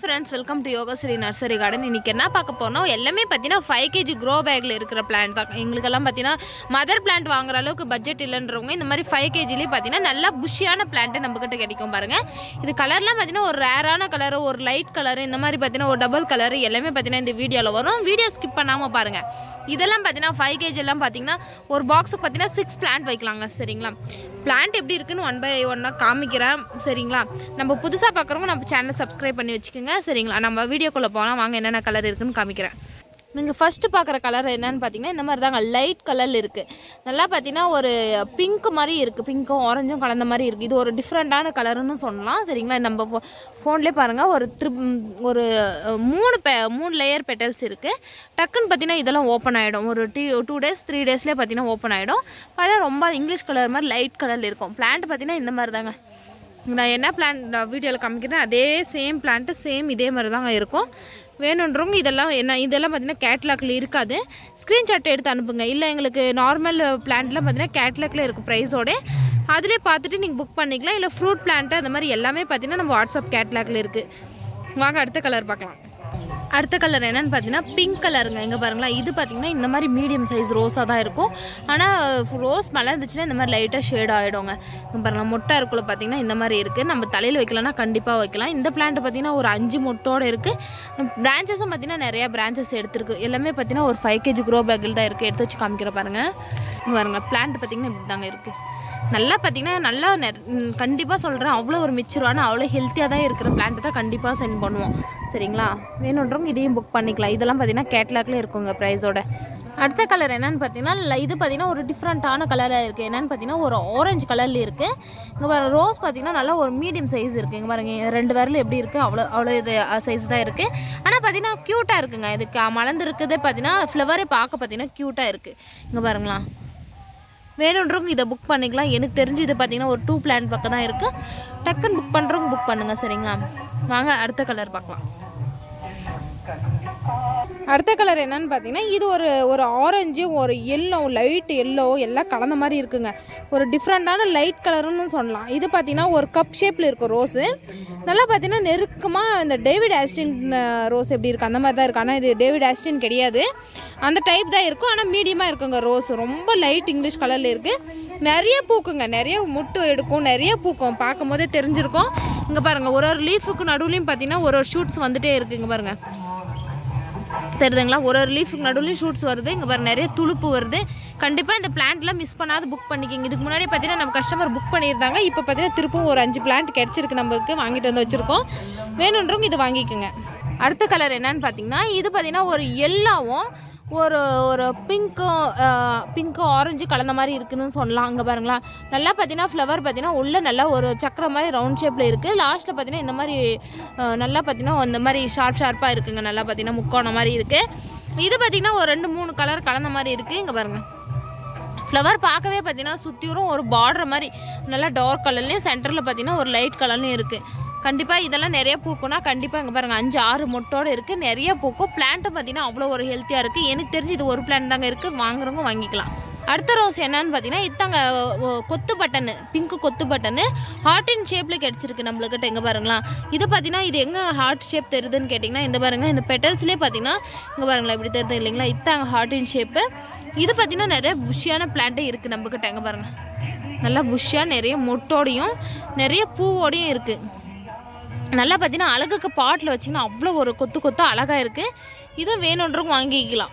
friends welcome to Yogashree nursery garden இன்னைக்கு என்ன பார்க்க போறோம் எல்லாமே பார்த்தீங்கன்னா ஃபைவ் கேஜி க்ரோ பேக்கில் இருக்கிற பிளான்ட் தான் எங்களுக்கெல்லாம் பார்த்தீங்கன்னா மதர் பிளான்ட் வாங்குற அளவுக்கு பட்ஜெட் இல்லைன்றவங்க இந்த மாதிரி ஃபைவ் கேஜிலேயே பார்த்தீங்கன்னா நல்லா புஷியான பிளான்ட்டு நம்மக்கிட்ட கிடைக்கும் பாருங்க இது கலர்லாம் பார்த்தீங்கன்னா ஒரு ரேரான கலர் ஒரு லைட் கலர் இந்த மாதிரி பார்த்தீங்கன்னா ஒரு டபுள் கலர் எல்லாமே பார்த்தீங்கன்னா இந்த வீடியோவில் வரும் வீடியோ ஸ்கிப் பண்ணாமல் பாருங்க இதெல்லாம் பார்த்தீங்கன்னா ஃபைவ் கேஜி எல்லாம் பார்த்தீங்கன்னா ஒரு பாக்ஸுக்கு பார்த்தீங்கன்னா சிக்ஸ் பிளான்ட் வைக்கலாங்க சரிங்களா பிளான்ட் எப்படி இருக்குன்னு ஒன் பை ஒன்னாக காமிக்கிறேன் சரிங்களா நம்ம புதுசாக பார்க்குறவங்க நம்ம சேனலை சப்ஸ்கிரைப் பண்ணி வச்சுக்கோங்க சரிங்களா நம்ம வீடியோக்குள்ளே போகலாம் வாங்க என்னென்ன கலர் இருக்குன்னு காமிக்கிறேன் நீங்கள் ஃபஸ்ட்டு பார்க்குற கலர் என்னன்னு பார்த்தீங்கன்னா இந்த மாதிரி தாங்க லைட் கலரில் இருக்குது நல்லா பார்த்தீங்கன்னா ஒரு பிங்க் மாதிரி இருக்குது பிங்க்கும் ஆரஞ்சும் கலந்த மாதிரி இருக்குது இது ஒரு டிஃப்ரெண்ட்டான கலருன்னு சொல்லலாம் சரிங்களா நம்ம ஃபோன்லேயே பாருங்கள் ஒரு த்ரி ஒரு அஹ், மூணு பெ மூணு லேயர் பெட்டல்ஸ் இருக்குது டக்குன்னு பார்த்தீங்கன்னா இதெல்லாம் ஓப்பன் ஆகிடும் ஒரு டூ டூ டேஸ் த்ரீ டேஸ்லேயே பார்த்தீங்கன்னா ஓப்பன் ஆகிடும் பார்த்தா ரொம்ப இங்கிலீஷ் கலர் மாதிரி லைட் கலரில் இருக்கும் பிளான்ட் பார்த்தீங்கன்னா இந்த மாதிரி தாங்க நான் என்ன பிளான் வீடியோவில் காமிக்கிறேன் அதே சேம் பிளான்ட்டு சேம் இதே மாதிரி தாங்க இருக்கும் வேணுன்றவங்க இதெல்லாம் என்ன இதெல்லாம் பார்த்தீங்கன்னா கேட்லாக்ல இருக்காது ஸ்க்ரீன்ஷாட் எடுத்து அனுப்புங்க இல்லை எங்களுக்கு நார்மல் பிளான்ட்லாம் பார்த்தீங்கன்னா கேட்லாக்ல இருக்கும் ப்ரைஸோட அதிலே பார்த்துட்டு நீங்கள் புக் பண்ணிக்கலாம் இல்லை ஃப்ரூட் பிளான்ட்டு அந்த மாதிரி எல்லாமே பார்த்தீங்கன்னா நம்ம வாட்ஸ்அப் கேட்லாக்ல இருக்குது வாங்க அடுத்த கலர் பார்க்கலாம் அடுத்த கலர் என்னன்னு பார்த்தீங்கன்னா பிங்க் கலருங்க இங்கே பாருங்களேன் இது பார்த்தீங்கன்னா இந்த மாதிரி மீடியம் சைஸ் ரோஸாக தான் இருக்கும் ஆனால் ரோஸ் மலர்ந்துச்சுன்னா இந்த மாதிரி லைட்டாக ஷேட் ஆகிடுங்க இங்கே பாருங்க மொட்டை இருக்குள்ள பார்த்தீங்கன்னா இந்த மாதிரி இருக்குது நம்ம தலையில் வைக்கலாம்னா கண்டிப்பாக வைக்கலாம் இந்த பிளான்ட் பார்த்தீங்கன்னா ஒரு அஞ்சு மொட்டோட இருக்குது பிரான்ச்சஸும் பார்த்தீங்கன்னா நிறையா பிரான்ச்சஸ் எடுத்திருக்கு எல்லாமே பார்த்தீங்கன்னா ஒரு ஃபைவ் கேஜி க்ரோ பேக்கில் தான் இருக்குது எடுத்து வச்சு காமிக்கிற பாருங்க இங்க பாருங்க பிளான்ட் பார்த்தீங்கன்னா இப்படி தாங்க இருக்குது நல்லா பார்த்தீங்கன்னா நல்லா கண்டிப்பாக சொல்கிறேன் அவ்வளோ ஒரு மிச்சரான அவ்வளோ ஹெல்த்தியாக தான் இருக்கிற பிளான்ட்டு தான் கண்டிப்பாக சென்ட் பண்ணுவோம் சரிங்களா வேணுன்றவங்க இதையும் புக் பண்ணிக்கலாம் இதெல்லாம் பார்த்தீங்கன்னா கேட்லாக்ல இருக்குங்க ப்ரைஸோட அடுத்த கலர் என்னன்னு பார்த்தீங்கன்னா ல- இது பார்த்தீங்கன்னா ஒரு டிஃப்ரெண்ட்டான கலராக இருக்குது என்னன்னு பார்த்தீங்கன்னா ஒரு ஆரஞ்சு கலரில் இருக்குது இங்கே பாரு ரோஸ் பார்த்தீங்கன்னா நல்லா ஒரு மீடியம் சைஸ் இருக்குது இங்கே பாருங்க ரெண்டு விரல் எப்படி இருக்குது அவ்வளோ அவ்வளோ இது சைஸ் தான் இருக்குது ஆனால் பார்த்தீங்கன்னா க்யூட்டாக இருக்குங்க இது க- மலர்ந்து இருக்கிறதே பார்த்தீங்கன்னா ஃப்ளவரே பார்க்க பார்த்தீங்கன்னா க்யூட்டாக இருக்குது இங்கே பாருங்களா வேணுன்றவங்க இதை புக் பண்ணிக்கலாம் எனக்கு தெரிஞ்சு இது பார்த்தீங்கன்னா ஒரு டூ பிளான் பக்கம் தான் இருக்குது டக்குன்னு புக் பண்ணுறவங்க புக் பண்ணுங்க சரிங்களா வாங்க அடுத்த கலர் பார்க்கலாம் அடுத்த கலர் என்னன்னு பார்த்தீங்கன்னா இது ஒரு ஒரு ஆரஞ்சு ஒரு எல்லோ லைட் எல்லோ எல்லாம் கலந்த மாதிரி இருக்குங்க ஒரு டிஃப்ரெண்ட்டான லைட் கலருன்னு சொல்லலாம் இது பார்த்தீங்கன்னா ஒரு கப் ஷேப்பில் இருக்கும் ரோஸு நல்லா பார்த்தீங்கன்னா நெருக்கமாக இந்த டேவிட் ஆஸ்டின் ரோஸ் எப்படி இருக்குது அந்த மாதிரி தான் இருக்குது ஆனால் இது டேவிட் ஆஸ்டின் கிடையாது அந்த டைப் தான் இருக்கும் ஆனால் மீடியமாக இருக்குங்க ரோஸ் ரொம்ப லைட் இங்கிலீஷ் கலரில் இருக்குது நிறைய பூக்குங்க நிறைய முட்டு எடுக்கும் நிறைய பூக்கும் பார்க்கும் போதே தெரிஞ்சிருக்கும் இங்கே பாருங்கள் ஒரு ஒரு லீஃபுக்கு நடுவுலையும் பார்த்தீங்கன்னா ஒரு ஒரு ஷூட்ஸ் வந்துட்டே இருக்குங்க பாருங்கள் தெரியுதுங்களா ஒரு ஒரு லீஃபுக்கு நடுவுலையும் ஷூட்ஸ் வருது இங்கே பாரு நிறைய துளுப்பு வருது கண்டிப்பாக இந்த பிளான்ட்லாம் மிஸ் பண்ணாத புக் பண்ணிக்கிங்க இதுக்கு முன்னாடி பார்த்தீங்கன்னா நம்ம கஸ்டமர் புக் பண்ணியிருந்தாங்க இப்போ பார்த்தீங்கன்னா திருப்பும் ஒரு அஞ்சு பிளான்ட் கிடச்சிருக்கு நம்மளுக்கு வாங்கிட்டு வந்து வச்சுருக்கோம் வேணுன்றவங்க இது வாங்கிக்கோங்க அடுத்த கலர் என்னன்னு பார்த்தீங்கன்னா இது பார்த்தீங்கன்னா ஒரு எல்லோவும் ஒரு ஒரு பிங்க்கும் பிங்க்கும் ஆரஞ்சு கலந்த மாதிரி இருக்குன்னு சொல்லலாம் அங்கே பாருங்களா நல்லா பார்த்தீங்கன்னா ஃப்ளவர் பார்த்தீங்கன்னா உள்ளே நல்லா ஒரு சக்கரம் மாதிரி ரவுண்ட் ஷேப்பில் இருக்குது லாஸ்ட்டில் பார்த்தீங்கன்னா இந்த மாதிரி அஹ், நல்லா பார்த்தீங்கன்னா இந்த மாதிரி ஷார்ப் ஷார்ப்பாக இருக்குங்க நல்லா பார்த்தீங்கன்னா முக்கோணம் மாதிரி இருக்குது இது பார்த்தீங்கன்னா ஒரு ரெண்டு மூணு கலர் கலந்த மாதிரி இருக்குது இங்கே பாருங்கள் ஃப்ளவர் பார்க்கவே பார்த்தீங்கன்னா சுற்றியும் ஒரு பார்டர் மாதிரி நல்லா டார்க் கலர்லேயும் சென்டரில் பார்த்தீங்கன்னா ஒரு லைட் கலர்லையும் இருக்குது கண்டிப்பாக இதெல்லாம் நிறைய பூக்கும்னா கண்டிப்பாக இங்கே பாருங்கள் அஞ்சு ஆறு மொட்டோட இருக்குது நிறைய பூக்கும் பிளான்ட்டும் பார்த்தீங்கன்னா அவ்வளோ ஒரு ஹெல்த்தியாக இருக்குது எனக்கு தெரிஞ்சு இது ஒரு பிளான் தாங்க இருக்குது வாங்குறவங்க வாங்கிக்கலாம் அடுத்த ரோஸ் என்னன்னு பார்த்தீங்கன்னா இத்தாங்க ஒ- கொத்து பட்டனு பிங்க் கொத்து பட்டனு ஹார்ட் இன் ஷேப்பில் கிடச்சிருக்கு நம்மளுக்கிட்ட எங்கே பாருங்களா இது பார்த்தீங்கன்னா இது எங்கே ஹார்ட் ஷேப் தெரியுதுன்னு கேட்டிங்கன்னா இந்த பாருங்க இந்த பெட்டல்ஸ்லேயே பார்த்தீங்கன்னா இங்கே பாருங்களா இப்படி தெரியுது இல்லைங்களா இத்தாங்க ஹார்ட் இன் ஷேப்பு இது பார்த்தீங்கன்னா நிறைய புஷ்ஷியான பிளான்ட்டே இருக்குது நம்மக்கிட்ட எங்கே பாருங்கள் நல்லா புஷ்ஷாக நிறைய மொட்டோடையும் நிறைய பூவோடையும் இருக்குது நல்லா பார்த்தீங்கன்னா அழகுக்கு பாட்டில் வச்சிங்கன்னா அவ்வளோ ஒரு கொத்து கொத்து அழகாக இருக்குது இது வேணுன்றவங்க வாங்கிக்கலாம்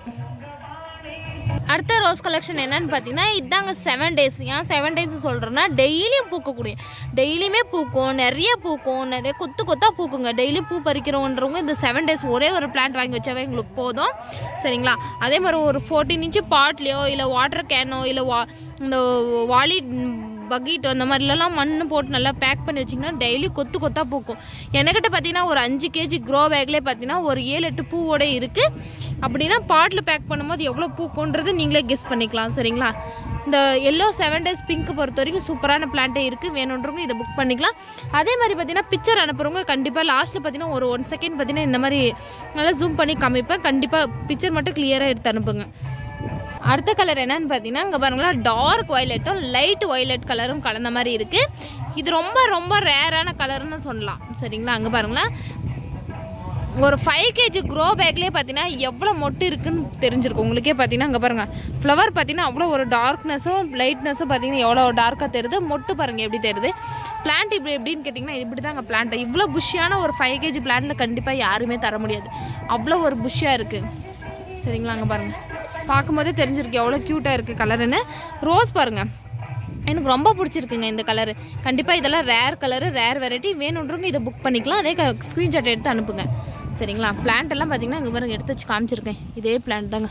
அடுத்த ரோஸ் கலெக்ஷன் என்னன்னு பார்த்தீங்கன்னா இதாங்க செவன் டேஸ் ஏன் செவன் டேஸ் சொல்கிறேன்னா டெய்லியும் பூக்கக்கூடிய டெய்லியுமே பூக்கும் நிறைய பூக்கும் நிறைய கொத்து கொத்தாக பூக்குங்க டெய்லி பூ பறிக்கிறோன்றவங்க இந்த செவன் டேஸ் ஒரே ஒரு பிளான்ட் வாங்கி வச்சாவே எங்களுக்கு போதும் சரிங்களா அதே மாதிரி ஒரு ஃபோர்டீன் இன்ச்சு பாட்லேயோ இல்லை வாட்டர் கேனோ இல்லை வா இந்த வாலி பக்கெட் அந்த மாதிரிலாம் மண் போட்டு நல்லா பேக் பண்ணி வச்சிங்கன்னா டெய்லி கொத்து கொத்தாக பூக்கும் என்கிட்ட பார்த்தீங்கன்னா ஒரு அஞ்சு கேஜி க்ரோ பேக்லேயே பார்த்தீங்கன்னா ஒரு ஏழு எட்டு பூவோட இருக்குது அப்படின்னா பாட்டில் பேக் பண்ணும்போது எவ்வளோ பூக்குன்றது நீங்களே கெஸ் பண்ணிக்கலாம் சரிங்களா இந்த எல்லோ செவன் டேஸ் பிங்க் பொறுத்த வரைக்கும் சூப்பரான பிளான்ட்டே இருக்குது வேணுன்றவங்க இதை புக் பண்ணிக்கலாம் அதே மாதிரி பார்த்தீங்கன்னா பிக்சர் அனுப்புகிறவங்க கண்டிப்பாக லாஸ்ட்டில் பார்த்தீங்கன்னா ஒரு ஒன் செகண்ட் பார்த்தீங்கன்னா இந்த மாதிரி நல்லா ஜூம் பண்ணி காமிப்பேன் கண்டிப்பாக பிக்சர் மட்டும் கிளியராக எடுத்து அனுப்புங்க அடுத்த கலர் என்னன்னு பார்த்தீங்கன்னா இங்கே பாருங்களா டார்க் வயலட்டும் லைட் வயலட் கலரும் கலந்த மாதிரி இருக்குது இது ரொம்ப ரொம்ப ரேரான கலர்னு சொல்லலாம் சரிங்களா அங்கே பாருங்களா ஒரு ஃபைவ் கேஜி க்ரோ பேக்லேயே பார்த்தீங்கன்னா எவ்வளோ மொட்டு இருக்குன்னு தெரிஞ்சிருக்கும் உங்களுக்கே பார்த்தீங்கன்னா அங்கே பாருங்கள் ஃப்ளவர் பார்த்தீங்கன்னா அவ்வளோ ஒரு டார்க்னஸும் லைட்னஸும் பார்த்தீங்கன்னா எவ்வளோ டார்க்காக தெரியுது மொட்டு பாருங்கள் எப்படி தெரியுது பிளான்ட் இப்படி எப்படின்னு கேட்டிங்கன்னா இப்படி தாங்க பிளான்ட் இவ்வளோ புஷ்ஷியான ஒரு ஃபைவ் கேஜி பிளான்ட்டில் கண்டிப்பாக யாருமே தர முடியாது அவ்வளோ ஒரு புஷ்ஷாக இருக்குது சரிங்களா அங்கே பாருங்கள் பார்க்கும்போதே தெரிஞ்சிருக்கு எவ்வளோ க்யூட்டாக இருக்குது கலருன்னு ரோஸ் பாருங்கள் எனக்கு ரொம்ப பிடிச்சிருக்குங்க இந்த கலரு கண்டிப்பாக இதெல்லாம் ரேர் கலரு ரேர் வெரைட்டி வேணுன்றவங்க இதை புக் பண்ணிக்கலாம் அதே ஸ்க்ரீன்ஷாட் எடுத்து அனுப்புங்க சரிங்களா பிளான்ட் எல்லாம் பார்த்தீங்கன்னா இங்கே பாருங்க எடுத்து வச்சு காமிச்சிருக்கேன் இதே பிளான்ட் தாங்க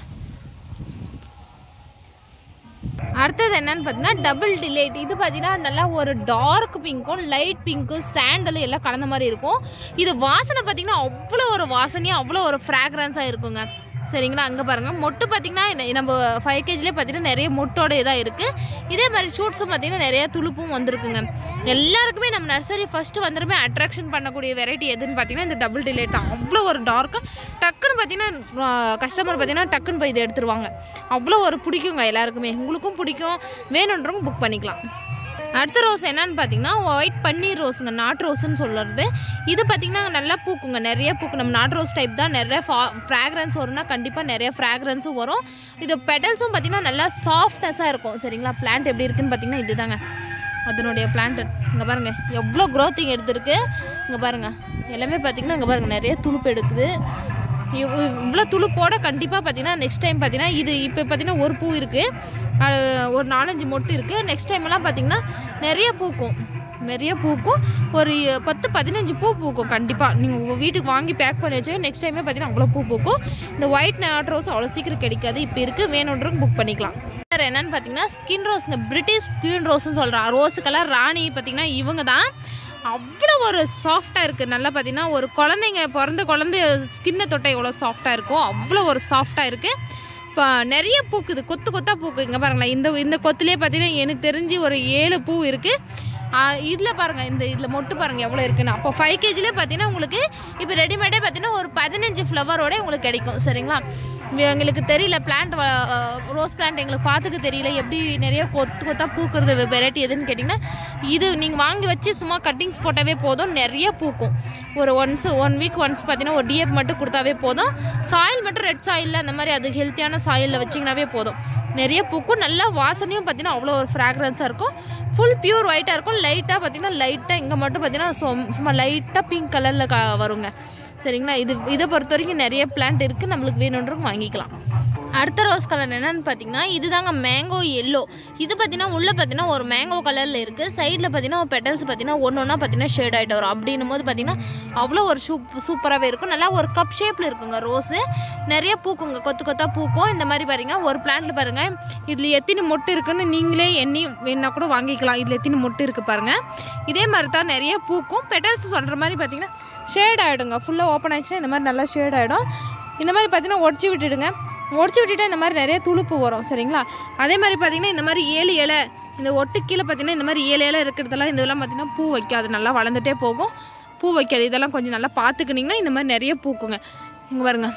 அடுத்தது என்னன்னு பார்த்தீங்கன்னா டபுள் டிலேட் இது பார்த்தீங்கன்னா நல்லா ஒரு டார்க் பிங்க்கும் லைட் பிங்க்கும் சாண்டலும் எல்லாம் கலந்த மாதிரி இருக்கும் இது வாசனை பார்த்தீங்கன்னா அவ்வளோ ஒரு வாசனையாக அவ்வளோ ஒரு ஃப்ராக்ரன்ஸாக இருக்குங்க சரிங்களா அங்கே பாருங்கள் மொட்டு பார்த்தீங்கன்னா என்ன- நம்ம ஃபைவ் கேஜிலே பார்த்தீங்கன்னா நிறைய மொட்டோட இதாக இருக்குது இதே மாதிரி ஷூட்ஸும் பார்த்தீங்கன்னா நிறைய துளுப்பும் வந்திருக்குங்க எல்லாருக்குமே நம்ம நர்சரி ஃபஸ்ட்டு வந்துருமே அட்ராக்ஷன் பண்ணக்கூடிய வெரைட்டி எதுன்னு பார்த்தீங்கன்னா இந்த டபுள் டிலேட் தான் அவ்வளோ ஒரு டார்க்காக டக்குன்னு பார்த்தீங்கன்னா கஸ்டமர் பார்த்தீங்கன்னா டக்குன்னு போய் இதை எடுத்துருவாங்க அவ்வளோ ஒரு பிடிக்குங்க எல்லாருக்குமே உங்களுக்கும் பிடிக்கும் வேணுன்றவங்க புக் பண்ணிக்கலாம் அடுத்த ரோஸ் என்னன்னு பார்த்தீங்கன்னா ஒயிட் பன்னீர் ரோஸுங்க நாட்டு ரோஸ்ன்னு சொல்கிறது இது பார்த்தீங்கன்னா நல்லா பூக்குங்க நிறைய பூக்கும் நம்ம நாட்டு ரோஸ் டைப் தான் நிறைய ஃப்ராக்ரன்ஸ் வரும்னா கண்டிப்பாக நிறைய ஃப்ராக்ரன்ஸும் வரும் இது பெட்டல்ஸும் பார்த்தீங்கன்னா நல்லா சாஃப்ட்னஸாக இருக்கும் சரிங்களா பிளான்ட் எப்படி இருக்குன்னு பார்த்தீங்கன்னா இதுதாங்க அதனுடைய பிளான்ட் இங்கே பாருங்க எவ்வளோ க்ரோத்திங் எடுத்திருக்கு இங்கே பாருங்க எல்லாமே பார்த்தீங்கன்னா இங்கே பாருங்க நிறைய துளுப்பு எடுக்குது இவ்- இவ்வளோ துளுப்போட கண்டிப்பாக பார்த்தீங்கன்னா நெக்ஸ்ட் டைம் பார்த்தீங்கன்னா இது இப்போ பார்த்தீங்கன்னா ஒரு பூ இருக்குது ஒரு நாலஞ்சு மொட்டு இருக்குது நெக்ஸ்ட் டைம்லாம் பார்த்தீங்கன்னா நிறைய பூக்கும் நிறைய பூக்கும் ஒரு பத்து பதினஞ்சு பூ பூக்கும் கண்டிப்பாக நீங்கள் உங்கள் வீட்டுக்கு வாங்கி பேக் பண்ணி வச்சு நெக்ஸ்ட் டைமே பார்த்தீங்கன்னா அவ்வளோ பூ பூக்கும் இந்த ஒயிட் நாட் ரோஸ் அவ்வளோ சீக்கிரம் கிடைக்காது இப்போ இருக்குது வேணுன்றவங்க புக் பண்ணிக்கலாம் வேறு என்னன்னு பார்த்தீங்கன்னா ஸ்கின் ரோஸுங்க பிரிட்டிஷ் ஸ்கின் ரோஸ்னு சொல்கிறான் ரோஸுக்கெல்லாம் ராணி பார்த்தீங்கன்னா இவங்க தான் அவ்வளோ ஒரு சாஃப்டாக இருக்குது நல்லா பார்த்தீங்கன்னா ஒரு குழந்தைங்க பிறந்த குழந்தை ஸ்கின்னை தொட்ட எவ்வளோ சாஃப்டாக இருக்கும் அவ்வளோ ஒரு சாஃப்டாக இருக்குது இப்போ நிறைய பூக்குது கொத்து கொத்தா பூக்கு இங்கே பாருங்களேன் இந்த இந்த கொத்துலேயே பார்த்தீங்கன்னா எனக்கு தெரிஞ்சு ஒரு ஏழு பூ இருக்குது இதில் பாருங்கள் இந்த இதில் மொட்டு பாருங்கள் எவ்வளோ இருக்குன்னு அப்போ ஃபைவ் கேஜிலே பார்த்தீங்கன்னா உங்களுக்கு இப்போ ரெடிமேடே பார்த்தீங்கன்னா ஒரு பதினஞ்சு ஃப்ளவரோட உங்களுக்கு கிடைக்கும் சரிங்களா இங்க எங்களுக்கு தெரியல பிளான்ட் ரோஸ் பிளான்ட் எங்களுக்கு பார்த்துக்க தெரியல எப்படி நிறைய கொத்து கொத்தா பூக்கிறது வெரைட்டி எதுன்னு கேட்டிங்கன்னா இது நீங்கள் வாங்கி வச்சு சும்மா கட்டிங்ஸ் போட்டாவே போதும் நிறைய பூக்கும் ஒரு ஒன்ஸ் ஒன் வீக் ஒன்ஸ் பார்த்தீங்கன்னா ஒரு டிஎஃப் மட்டும் கொடுத்தாவே போதும் சாயில் மட்டும் ரெட் சாயிலில் அந்த மாதிரி அது ஹெல்த்தியான சாயிலில் வச்சிங்கனாவே போதும் நிறைய பூக்கும் நல்லா வாசனையும் பார்த்தீங்கன்னா அவ்வளோ ஒரு ஃப்ராக்ரன்ஸாக இருக்கும் ஃபுல் பியூர் ஒயிட்டாக இருக்கும் லைட்டாக பார்த்தீங்கன்னா லைட்டாக இங்கே மட்டும் பார்த்தீங்கன்னா சும்- சும்மா லைட்டாக பிங்க் கலரில் க வருங்க சரிங்களா இது இதை பொறுத்த வரைக்கும் நிறைய பிளான்ட் இருக்குது நம்மளுக்கு வேணுன்றவங்க வாங்கிக்கலாம் அடுத்த ரோஸ் கலர் என்னன்னு பார்த்தீங்கன்னா இதுதாங்க மேங்கோ எல்லோ இது பார்த்தீங்கன்னா உள்ளே பார்த்தீங்கன்னா ஒரு மேங்கோ கலரில் இருக்குது சைடில் பார்த்தீங்கன்னா பெட்டல்ஸ் பார்த்தீங்கன்னா ஒன்று ஒன்றா பார்த்தீங்கன்னா ஷேட் ஆகிட்டு வரும் அப்படின்னும் போது பார்த்தீங்கன்னா அவ்வளோ ஒரு சூப் சூப்பராகவே இருக்கும் நல்லா ஒரு கப் ஷேப்பில் இருக்குங்க ரோஸு நிறைய பூக்குங்க கொத்து கொத்தா பூக்கும் இந்த மாதிரி பாருங்க ஒரு பிளான்ட்டில் பாருங்கள் இதில் எத்தனை மொட்டு இருக்குன்னு நீங்களே எண்ணி வேணா கூட வாங்கிக்கலாம் இதில் எத்தனை மொட்டு இருக்குது பாருங்கள் இதே மாதிரி தான் நிறைய பூக்கும் பெட்டல்ஸ் சொல்கிற மாதிரி பார்த்தீங்கன்னா ஷேட் ஆகிடுங்க ஃபுல்லாக ஓப்பன் ஆயிடுச்சுன்னா இந்த மாதிரி நல்லா ஷேட் ஆகிடும் இந்த மாதிரி பார்த்தீங்கன்னா உடச்சி விட்டுடுங்க உடச்சி விட்டுட்டா இந்த மாதிரி நிறைய துளுப்பு வரும் சரிங்களா அதே மாதிரி பார்த்தீங்கன்னா இந்த மாதிரி ஏழு இலை இந்த ஒட்டு கீழே பார்த்தீங்கன்னா இந்த மாதிரி ஏழு இலை இருக்கிறதெல்லாம் இதெல்லாம் பார்த்தீங்கன்னா பூ வைக்காது நல்லா வளர்ந்துட்டே போகும் பூ வைக்காது இதெல்லாம் கொஞ்சம் நல்லா பார்த்துக்கிட்டிங்கன்னா இந்த மாதிரி நிறைய பூக்குங்க இங்கே பாருங்க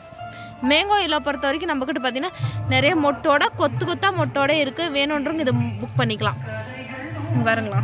மேங்கோ இலை பொறுத்த வரைக்கும் நம்மக்கிட்ட பார்த்தீங்கன்னா நிறைய மொட்டோட கொத்து கொத்தா மொட்டோட இருக்குது வேணுன்றவங்க இதை புக் பண்ணிக்கலாம் இங்க பாருங்களா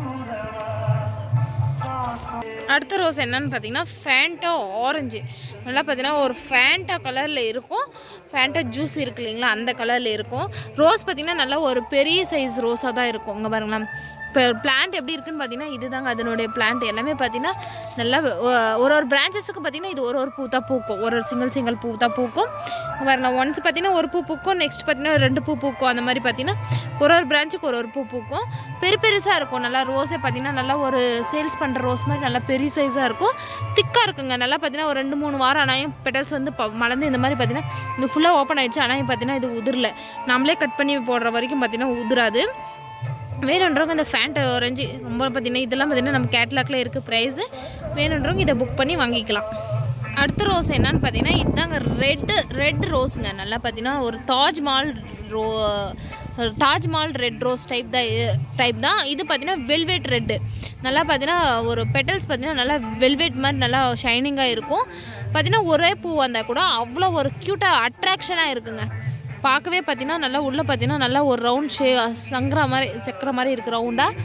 அடுத்த ரோஸ் என்னன்னு பார்த்தீங்கன்னா ஃபேண்டா ஆரஞ்சு நல்லா பார்த்தீங்கன்னா ஒரு ஃபேண்டா கலரில் இருக்கும் ஃபேண்டா ஜூஸ் இருக்கு இல்லைங்களா அந்த கலரில் இருக்கும் ரோஸ் பார்த்தீங்கன்னா நல்லா ஒரு பெரிய சைஸ் ரோஸாக தான் இருக்கும் இங்கே பாருங்களேன் இப்போ பிளான்ட் எப்படி இருக்குன்னு பார்த்தீங்கன்னா இதுதாங்க அதனுடைய பிளான்ட் எல்லாமே பார்த்தீங்கன்னா நல்லா ஒ- ஒரு ஒரு பிரான்ச்சஸுக்கு பார்த்தீங்கன்னா இது ஒரு ஒரு பூ தான் பூக்கும் ஒரு ஒரு சிங்கிள் சிங்கிள் பூ தான் பூக்கும் இங்க பாருங்க ஒன்ஸ் பார்த்தீங்கன்னா ஒரு பூ பூக்கும் நெக்ஸ்ட் பார்த்தீங்கன்னா ரெண்டு பூ பூக்கும் அந்த மாதிரி பார்த்தீங்கன்னா ஒரு ஒரு பிரான்ச்சுக்கு ஒரு ஒரு பூ பூக்கும் பெரு பெருசாக இருக்கும் நல்லா ரோஸே பார்த்தீங்கன்னா நல்லா ஒரு சேல்ஸ் பண்ணுற ரோஸ் மாதிரி நல்லா பெரிய சைஸாக இருக்கும் திக்காக இருக்குங்க நல்லா பார்த்தீங்கன்னா ஒரு ரெண்டு மூணு வாரம் ஆனாயும் பெட்டல்ஸ் வந்து ப- மலர்ந்து இந்த மாதிரி பார்த்தீங்கன்னா இது ஃபுல்லாக ஓப்பன் ஆயிடுச்சு ஆனால் பார்த்தீங்கன்னா இது உதிரல நம்மளே கட் பண்ணி போடுற வரைக்கும் பார்த்தீங்கன்னா உதிராது வேணுன்றவங்க இந்த ஃபேண்ட் ஆரஞ்சு ரொம்ப பார்த்தீங்கன்னா இதெல்லாம் பார்த்தீங்கன்னா நம்ம கேட்லாக்ல இருக்குது ப்ரைஸு வேணுன்றவங்க இதை புக் பண்ணி வாங்கிக்கலாம் அடுத்த ரோஸ் என்னன்னு பார்த்தீங்கன்னா இதுதாங்க ரெட்டு ரெட் ரோஸுங்க நல்லா பார்த்தீங்கன்னா ஒரு தாஜ்மஹால் ரோ ஒரு தாஜ்மஹால் ரெட் ரோஸ் டைப் தான் டைப் தான் இது பார்த்தீங்கன்னா வெல்வெட் ரெட்டு நல்லா பார்த்தீங்கன்னா ஒரு பெட்டல்ஸ் பார்த்தீங்கன்னா நல்லா வெல்வெட் மாதிரி நல்லா ஷைனிங்காக இருக்கும் பார்த்தீங்கன்னா ஒரே பூ வந்தால் கூட அவ்வளோ ஒரு க்யூட்டாக அட்ராக்ஷனாக இருக்குங்க பார்க்கவே பார்த்தீங்கன்னா நல்லா உள்ளே பார்த்தீங்கன்னா நல்லா ஒரு ரவுண்ட் ஷே சங்கரா மாதிரி சக்கர மாதிரி இருக்கு ரவுண்டாக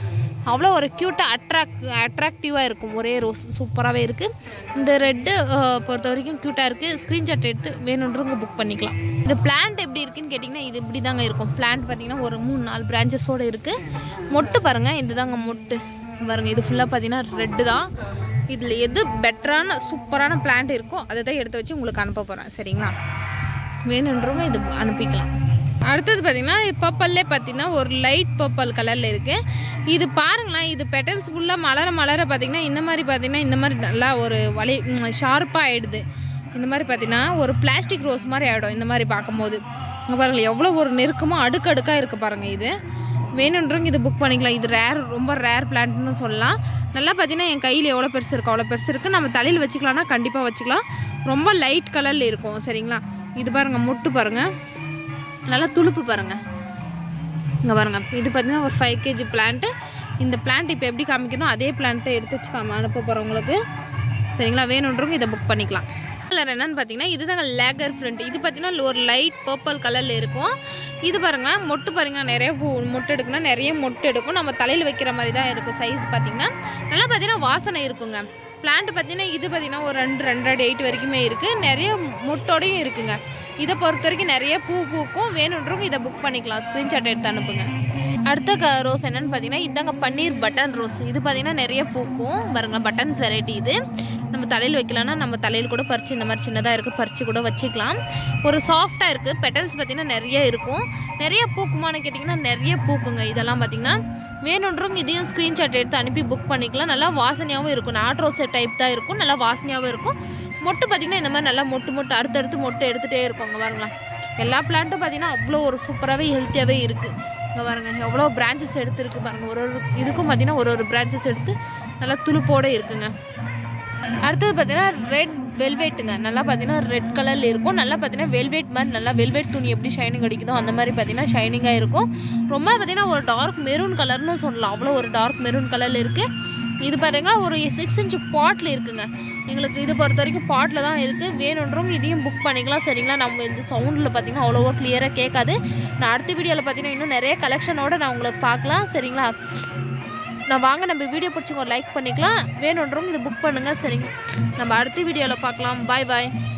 அவ்வளோ ஒரு க்யூட்டாக அட்ராக்ட் அட்ராக்டிவாக இருக்கும் ஒரே ரோஸ் சூப்பராகவே இருக்குது இந்த ரெட்டு பொறுத்த வரைக்கும் க்யூட்டாக இருக்குது ஸ்க்ரீன்ஷாட் எடுத்து வேணுன்றவங்க புக் பண்ணிக்கலாம் இந்த பிளான்ட் எப்படி இருக்குன்னு கேட்டிங்கன்னா இது இப்படி தாங்க இருக்கும் பிளான்ட் பார்த்தீங்கன்னா ஒரு மூணு நாலு பிரான்ச்சஸோடு இருக்குது மொட்டு பாருங்கள் இது தாங்க மொட்டு பாருங்கள் இது ஃபுல்லாக பார்த்தீங்கன்னா ரெட்டு தான் இதில் எது பெட்டரான சூப்பரான பிளான்ட் இருக்கோ அதை தான் எடுத்து வச்சு உங்களுக்கு அனுப்ப போகிறேன் சரிங்களா வேணுன்றவங்க இது அனுப்பிக்கலாம் அடுத்தது பார்த்தீங்கன்னா பர்பல்லே பார்த்தீங்கன்னா ஒரு லைட் பர்பிள் கலரில் இருக்குது இது பாருங்களேன் இது பெட்டல்ஸ் ஃபுல்லாக மலர மலர பார்த்தீங்கன்னா இந்த மாதிரி பார்த்தீங்கன்னா இந்த மாதிரி நல்லா ஒரு வலி ஷார்ப்பாக ஆகிடுது இந்த மாதிரி பார்த்தீங்கன்னா ஒரு பிளாஸ்டிக் ரோஸ் மாதிரி ஆகிடும் இந்த மாதிரி பார்க்கும்போது இங்கே பாருங்கள் எவ்வளோ ஒரு நெருக்கமாக அடுக்கடுக்காக இருக்குது பாருங்கள் இது வேணுன்றவங்க இது புக் பண்ணிக்கலாம் இது ரேர் ரொம்ப ரேர் பிளான்ட்னு சொல்லலாம் நல்லா பார்த்தீங்கன்னா என் கையில் எவ்வளோ பெருசு இருக்குது அவ்வளோ பெருசு இருக்குது நம்ம தலையில் வச்சுக்கலாம்னா கண்டிப்பாக வச்சுக்கலாம் ரொம்ப லைட் கலரில் இருக்கும் சரிங்களா இது பாருங்கள் மொட்டு பாருங்கள் நல்லா துளுப்பு பாருங்கள் இங்கே பாருங்கள் இது பார்த்தீங்கன்னா ஒரு ஃபைவ் கேஜி பிளான்ட்டு இந்த பிளான்ட் இப்போ எப்படி காமிக்கணும் அதே பிளான்ட்டை எடுத்து வச்சு காம அனுப்ப போகிறவங்களுக்கு சரிங்களா வேணுன்றவங்க இதை புக் பண்ணிக்கலாம் கலர் என்னன்னு பார்த்தீங்கன்னா இதுதாங்க லேகர் ஃப்ரண்ட் இது பார்த்தீங்கன்னா ஒரு லைட் பர்பிள் கலரில் இருக்கும் இது பாருங்க மொட்டு பாருங்க நிறைய பூ மொட்டு எடுக்குன்னா நிறைய மொட்டு எடுக்கும் நம்ம தலையில் வைக்கிற மாதிரி தான் இருக்கும் சைஸ் பார்த்தீங்கன்னா நல்லா பார்த்தீங்கன்னா வாசனை இருக்குங்க பிளான்ட் பார்த்தீங்கன்னா இது பார்த்தீங்கன்னா ஒரு ரெண்டு ரெண்டரை எயிட் வரைக்குமே இருக்குது நிறைய மொட்டோடையும் இருக்குங்க இதை பொறுத்த வரைக்கும் நிறைய பூ பூக்கும் வேணுன்றவங்க இதை புக் பண்ணிக்கலாம் ஸ்க்ரீன்ஷாட் எடுத்து அனுப்புங்க அடுத்த க ரோஸ் என்னன்னு பார்த்தீங்கன்னா இதாங்க பன்னீர் பட்டன் ரோஸ் இது பார்த்தீங்கன்னா நிறைய பூக்கும் பாருங்க பட்டன்ஸ் வெரைட்டி இது நம்ம தலையில் வைக்கலாம்னா நம்ம தலையில் கூட பறித்து இந்த மாதிரி சின்னதாக இருக்குது பறித்து கூட வச்சுக்கலாம் ஒரு சாஃப்டாக இருக்குது பெட்டல்ஸ் பார்த்தீங்கன்னா நிறைய இருக்கும் நிறைய பூக்குமான்னு கேட்டிங்கன்னா நிறைய பூக்குங்க இதெல்லாம் பார்த்தீங்கன்னா வேணுன்றவங்க இதையும் ஸ்க்ரீன்ஷாட் எடுத்து அனுப்பி புக் பண்ணிக்கலாம் நல்லா வாசனையாகவும் இருக்கும் நாட் ரோஸ் டைப் தான் இருக்கும் நல்லா வாசனையாகவும் இருக்கும் மொட்டு பார்த்திங்கன்னா இந்த மாதிரி நல்லா மொட்டு மொட்டு அடுத்தடுத்து மொட்டு எடுத்துகிட்டே இருக்குங்க பாருங்களா எல்லா பிளான்ட்டும் பார்த்தீங்கன்னா அவ்வளோ ஒரு சூப்பராகவே ஹெல்த்தியாகவே இருக்குது இங்கே பாருங்க எவ்வளோ பிரான்ச்சஸ் எடுத்துருக்கு பாருங்கள் ஒரு ஒரு இதுக்கும் பார்த்தீங்கன்னா ஒரு ஒரு பிரான்ச்சஸ் எடுத்து நல்லா துளுப்போடு இருக்குங்க அடுத்தது பார்த்தீங்கன்னா ரெட் வெல்வெட்டுங்க நல்லா பார்த்தீங்கன்னா ரெட் கலரில் இருக்கும் நல்லா பார்த்தீங்கன்னா வெல்வெட் மாதிரி நல்லா வெல்வெட் துணி எப்படி ஷைனிங் அடிக்குதோ அந்த மாதிரி பார்த்தீங்கன்னா ஷைனிங்காக இருக்கும் ரொம்ப பார்த்தீங்கன்னா ஒரு டார்க் மெரூன் கலர்னு சொல்லலாம் அவ்வளோ ஒரு டார்க் மெரூன் கலரில் இருக்குது இது பார்த்தீங்கன்னா ஒரு சிக்ஸ் இன்ச் பாட்டில் இருக்குங்க எங்களுக்கு இது பொறுத்த வரைக்கும் பாட்டில் தான் இருக்குது வேணுன்றவங்க இதையும் புக் பண்ணிக்கலாம் சரிங்களா நம்ம இந்த சவுண்டில் பார்த்தீங்கன்னா அவ்வளோவா கிளியராக கேட்காது நான் அடுத்த வீடியோவில் பார்த்தீங்கன்னா இன்னும் நிறைய கலெக்ஷனோட நான் உங்களுக்கு பார்க்கலாம் சரிங்களா நான் வாங்க நம்ம வீடியோ பிடிச்சிங்க ஒரு லைக் பண்ணிக்கலாம் வேணுன்றவங்க இதை புக் பண்ணுங்கள் சரிங்க நம்ம அடுத்த வீடியோவில் பார்க்கலாம் பாய் பாய்